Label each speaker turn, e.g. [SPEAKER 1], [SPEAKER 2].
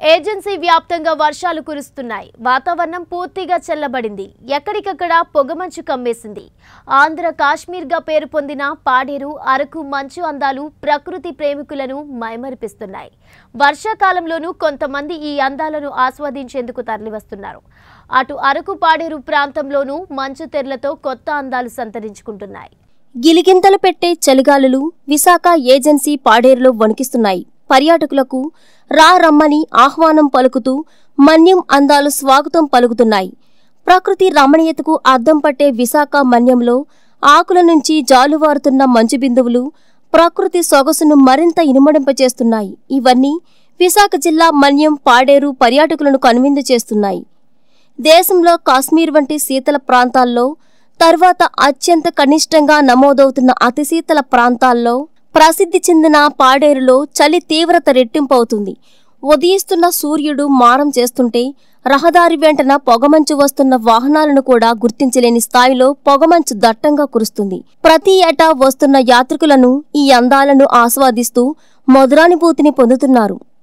[SPEAKER 1] agency వ్యాప్తంగా వర్షాలు కురుస్తున్నాయి వాతావరణం పూర్తిగా చల్లబడింది ఎక్కడికక్కడ పొగమంచు కమ్మేసింది ఆంధ్ర కాశ్మీర్గా పేరు పొందిన పాడేరు అరకు మంచు అందాలు ప్రకృతి ప్రేమికులను మైమరిపిస్తున్నాయి వర్షాకాలంలోనూ కొంతమంది ఈ అందాలను ఆస్వాదించేందుకు తరలివస్తున్నారు అటు అరకు పాడేరు ప్రాంతంలోనూ మంచు తెరలతో కొత్త అందాలు సంతరించుకుంటున్నాయి
[SPEAKER 2] గిలిగింతలు పెట్టే చలిగాలులు విశాఖ ఏజెన్సీ పాడేరులో వణికిస్తున్నాయి పర్యాటకులకు రా రమ్మని ఆహ్వానం పలుకుతూ మన్యం అందాలు స్వాగతం పలుకుతున్నాయి ప్రకృతి రమణీయతకు అద్దం పట్టే విశాఖ మన్యంలో ఆకుల నుంచి జాలువారుతున్న మంచు బిందువులు ప్రకృతి సొగసును మరింత ఇనుమడింపచేస్తున్నాయి ఇవన్నీ విశాఖ జిల్లా మన్యం పాడేరు పర్యాటకులను కనువిందు చేస్తున్నాయి దేశంలో కాశ్మీర్ వంటి శీతల ప్రాంతాల్లో తర్వాత అత్యంత కనిష్టంగా నమోదవుతున్న అతి శీతల ప్రాంతాల్లో ప్రసిద్ధి చెందిన పాడేరులో చలి తీవ్రత రెట్టింపవుతుంది ఉదయిస్తున్న సూర్యుడు మారం చేస్తుంటే రహదారి వెంటన పొగమంచు వస్తున్న వాహనాలను కూడా గుర్తించలేని స్థాయిలో పొగమంచు దట్టంగా కురుస్తుంది ప్రతి ఏటా వస్తున్న యాత్రికులను ఈ అందాలను ఆస్వాదిస్తూ మధురానుభూతిని పొందుతున్నారు